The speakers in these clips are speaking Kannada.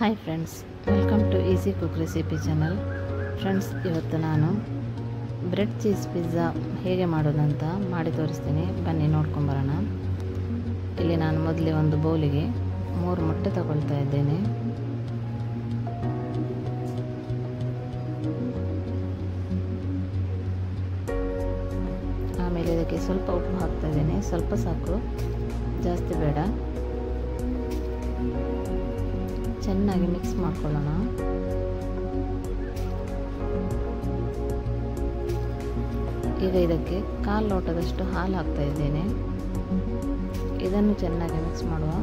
hi friends welcome to easy cook recipe channel friends ಇವತ್ತು ನಾನು ಬ್ರೆಡ್ ಚೀಸ್ ಪಿಜ್ಜಾ ಹೇಗೆ ಮಾಡೋದಂತ ಮಾಡಿ ತೋರಿಸ್ತೀನಿ ಬನ್ನಿ ನೋಡ್ಕೊಂಬರೋಣ ಇಲ್ಲಿ ನಾನು ಮೊದಲೇ ಒಂದು ಬೌಲಿಗೆ ಮೂರು ಮೊಟ್ಟೆ ತಗೊಳ್ತಾ ಇದ್ದೇನೆ ಆಮೇಲೆ ಇದಕ್ಕೆ ಸ್ವಲ್ಪ ಉಪ್ಪು ಹಾಕ್ತಾ ಇದ್ದೇನೆ ಸ್ವಲ್ಪ ಸಾಕು ಜಾಸ್ತಿ ಬೇಡ ಚೆನ್ನಾಗಿ ಮಿಕ್ಸ್ ಮಾಡ್ಕೊಳ್ಳೋಣ ಈಗ ಇದಕ್ಕೆ ಕಾಲು ಲೋಟದಷ್ಟು ಹಾಲು ಹಾಕ್ತಾ ಇದ್ದೇನೆ ಇದನ್ನು ಚೆನ್ನಾಗಿ ಮಿಕ್ಸ್ ಮಾಡುವ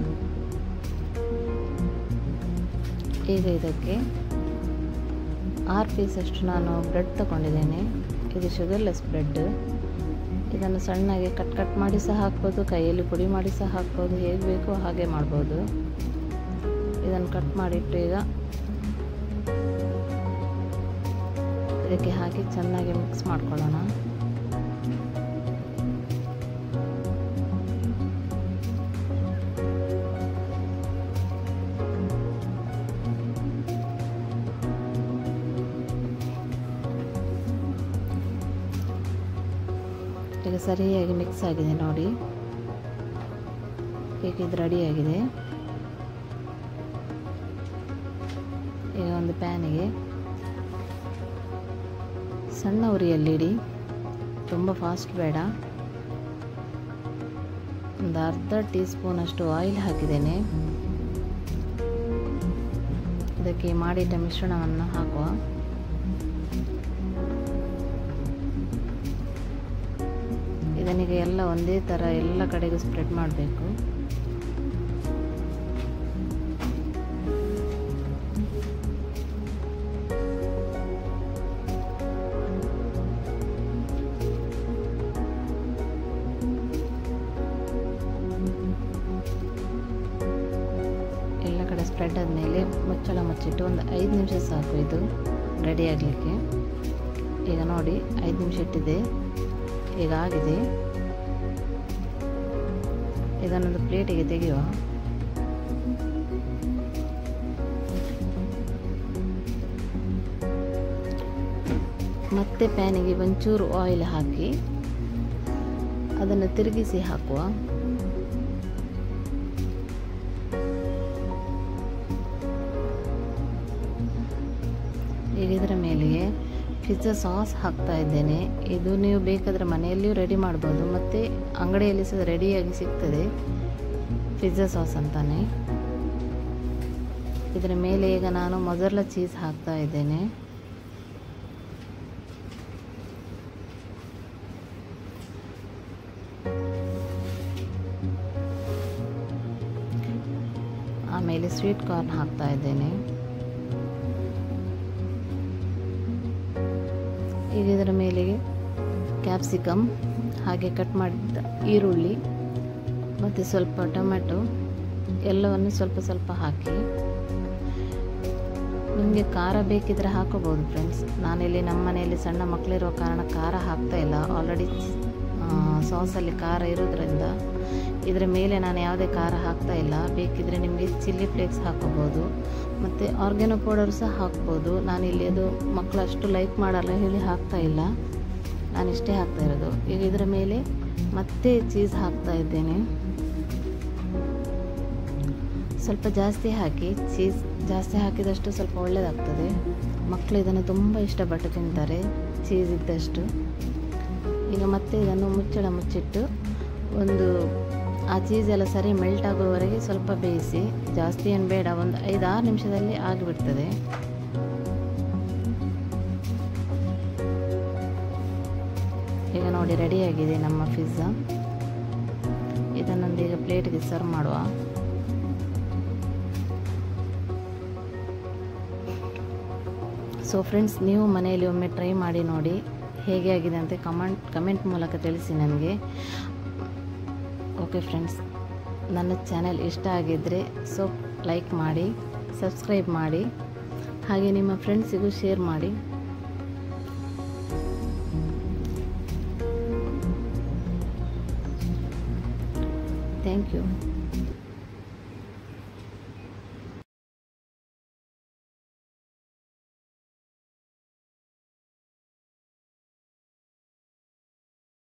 ಈಗ ಇದಕ್ಕೆ ಆರು ಪೀಸಷ್ಟು ನಾನು ಬ್ರೆಡ್ ತಗೊಂಡಿದ್ದೇನೆ ಇದು ಶುಗರ್ಲೆಸ್ ಬ್ರೆಡ್ ಇದನ್ನು ಸಣ್ಣಗೆ ಕಟ್ ಕಟ್ ಮಾಡಿ ಸಹ ಹಾಕ್ಬೋದು ಕೈಯಲ್ಲಿ ಪುಡಿ ಮಾಡಿ ಸಹ ಹಾಕ್ಬೋದು ಹೇಗೆ ಬೇಕೋ ಹಾಗೆ ಮಾಡ್ಬೋದು ಇದನ್ನು ಕಟ್ ಮಾಡಿಟ್ಟು ಈಗ ಇದಕ್ಕೆ ಹಾಕಿ ಚೆನ್ನಾಗಿ ಮಿಕ್ಸ್ ಮಾಡ್ಕೊಳ್ಳೋಣ ಈಗ ಸರಿಯಾಗಿ ಮಿಕ್ಸ್ ಆಗಿದೆ ನೋಡಿ ಈಗ ಇದು ರೆಡಿಯಾಗಿದೆ ಈಗ ಒಂದು ಪ್ಯಾನಿಗೆ ಸಣ್ಣ ಉರಿಯಲ್ಲಿಡಿ ತುಂಬ ಫಾಸ್ಟ್ ಬೇಡ ಒಂದು ಅರ್ಧ ಟೀ ಸ್ಪೂನಷ್ಟು ಆಯಿಲ್ ಹಾಕಿದ್ದೇನೆ ಇದಕ್ಕೆ ಮಾಡಿಟ್ಟ ಮಿಶ್ರಣವನ್ನು ಹಾಕುವ ಇದನಿಗೆ ಎಲ್ಲ ಒಂದೇ ಥರ ಎಲ್ಲ ಕಡೆಗೂ ಸ್ಪ್ರೆಡ್ ಮಾಡಬೇಕು ಎಲ್ಲ ಕಡೆ ಸ್ಪ್ರೆಡ್ ಆದಮೇಲೆ ಮುಚ್ಚಳ ಮುಚ್ಚಿಟ್ಟು ಒಂದು ಐದು ನಿಮಿಷ ಸಾಕು ಇದು ರೆಡಿ ಆಗಲಿಕ್ಕೆ ಈಗ ನೋಡಿ ಐದು ನಿಮಿಷ ಇಟ್ಟಿದೆ ಈಗ ಆಗಿದೆ ಇದನ್ನೊಂದು ಪ್ಲೇಟಿಗೆ ತೆಗೆಯುವ ಮತ್ತೆ ಪ್ಯಾನಿಗೆ ಒಂಚೂರು ಆಯಿಲ್ ಹಾಕಿ ಅದನ್ನು ತಿರುಗಿಸಿ ಹಾಕುವ ಈಗ ಇದರ ಮೇಲೆಗೆ ಪಿಜ್ಜಾ ಸಾಸ್ ಹಾಕ್ತಾ ಇದ್ದೇನೆ ಇದು ನೀವು ಬೇಕಾದರೆ ಮನೆಯಲ್ಲಿಯೂ ರೆಡಿ ಮಾಡ್ಬೋದು ಮತ್ತು ಅಂಗಡಿಯಲ್ಲಿ ಸಹ ರೆಡಿಯಾಗಿ ಸಿಗ್ತದೆ ಪಿಜ್ಜಾ ಸಾಸ್ ಅಂತಾನೆ ಇದರ ಮೇಲೆ ಈಗ ನಾನು ಮೊದಲ ಚೀಸ್ ಹಾಕ್ತಾ ಇದ್ದೇನೆ ಆಮೇಲೆ ಸ್ವೀಟ್ ಕಾರ್ನ್ ಹಾಕ್ತಾ ಇದ್ದೇನೆ ಈಗ ಇದರ ಮೇಲೆಗೆ ಕ್ಯಾಪ್ಸಿಕಮ್ ಹಾಗೆ ಕಟ್ ಮಾಡಿದ ಈರುಳ್ಳಿ ಮತ್ತು ಸ್ವಲ್ಪ ಟೊಮೆಟೊ ಎಲ್ಲವನ್ನು ಸ್ವಲ್ಪ ಸ್ವಲ್ಪ ಹಾಕಿ ನಿಮಗೆ ಖಾರ ಬೇಕಿದ್ರೆ ಹಾಕೋಬೋದು ಫ್ರೆಂಡ್ಸ್ ನಾನಿಲ್ಲಿ ನಮ್ಮ ಮನೆಯಲ್ಲಿ ಸಣ್ಣ ಮಕ್ಕಳಿರೋ ಕಾರಣ ಖಾರ ಹಾಕ್ತಾ ಇಲ್ಲ ಆಲ್ರೆಡಿ ಸಾಸಲ್ಲಿ ಖಾರ ಇರೋದ್ರಿಂದ ಇದರ ಮೇಲೆ ನಾನು ಯಾವುದೇ ಖಾರ ಹಾಕ್ತಾ ಇಲ್ಲ ಬೇಕಿದ್ರೆ ನಿಮಗೆ ಚಿಲ್ಲಿ ಫ್ಲೇಕ್ಸ್ ಹಾಕೋಬೋದು ಮತ್ತು ಆರ್ಗ್ಯಾನೋ ಪೌಡರ್ ಸಹ ಹಾಕ್ಬೋದು ನಾನಿಲ್ಲಿ ಅದು ಮಕ್ಕಳು ಅಷ್ಟು ಲೈಕ್ ಮಾಡಲ್ಲ ಹೇಳಿ ಹಾಕ್ತಾ ಇಲ್ಲ ನಾನು ಇಷ್ಟೇ ಹಾಕ್ತಾ ಇರೋದು ಈಗ ಇದರ ಮೇಲೆ ಮತ್ತೆ ಚೀಸ್ ಹಾಕ್ತಾ ಇದ್ದೇನೆ ಸ್ವಲ್ಪ ಜಾಸ್ತಿ ಹಾಕಿ ಚೀಸ್ ಜಾಸ್ತಿ ಹಾಕಿದಷ್ಟು ಸ್ವಲ್ಪ ಒಳ್ಳೆಯದಾಗ್ತದೆ ಮಕ್ಕಳು ಇದನ್ನು ತುಂಬ ಇಷ್ಟಪಟ್ಟು ತಿಂತಾರೆ ಚೀಸ್ ಇದ್ದಷ್ಟು ಈಗ ಮತ್ತೆ ಇದನ್ನು ಮುಚ್ಚಳ ಮುಚ್ಚಿಟ್ಟು ಒಂದು ಆ ಚೀಸ್ ಎಲ್ಲ ಸರಿ ಮೆಲ್ಟ್ ಆಗುವವರೆಗೆ ಸ್ವಲ್ಪ ಬೇಯಿಸಿ ಜಾಸ್ತಿ ಏನು ಬೇಡ ಒಂದು ಐದು ಆರು ನಿಮಿಷದಲ್ಲಿ ಆಗಿಬಿಡ್ತದೆ ಈಗ ನೋಡಿ ರೆಡಿಯಾಗಿದೆ ನಮ್ಮ ಪಿಜ್ಜಾ ಇದನ್ನೊಂದು ಈಗ ಪ್ಲೇಟ್ಗೆ ಸರ್ವ್ ಮಾಡುವ ಸೊ ಫ್ರೆಂಡ್ಸ್ ನೀವು ಮನೆಯಲ್ಲಿ ಒಮ್ಮೆ ಟ್ರೈ ಮಾಡಿ ನೋಡಿ ಹೇಗೆ ಆಗಿದೆ ಅಂತ ಕಮೆಂಟ್ ಕಮೆಂಟ್ ಮೂಲಕ ತಿಳಿಸಿ ನನಗೆ ಓಕೆ ಫ್ರೆಂಡ್ಸ್ ನನ್ನ ಚಾನೆಲ್ ಇಷ್ಟ ಆಗಿದ್ದರೆ ಸೊ ಲೈಕ್ ಮಾಡಿ ಸಬ್ಸ್ಕ್ರೈಬ್ ಮಾಡಿ ಹಾಗೆ ನಿಮ್ಮ ಫ್ರೆಂಡ್ಸಿಗೂ ಶೇರ್ ಮಾಡಿ ಥ್ಯಾಂಕ್ ಯು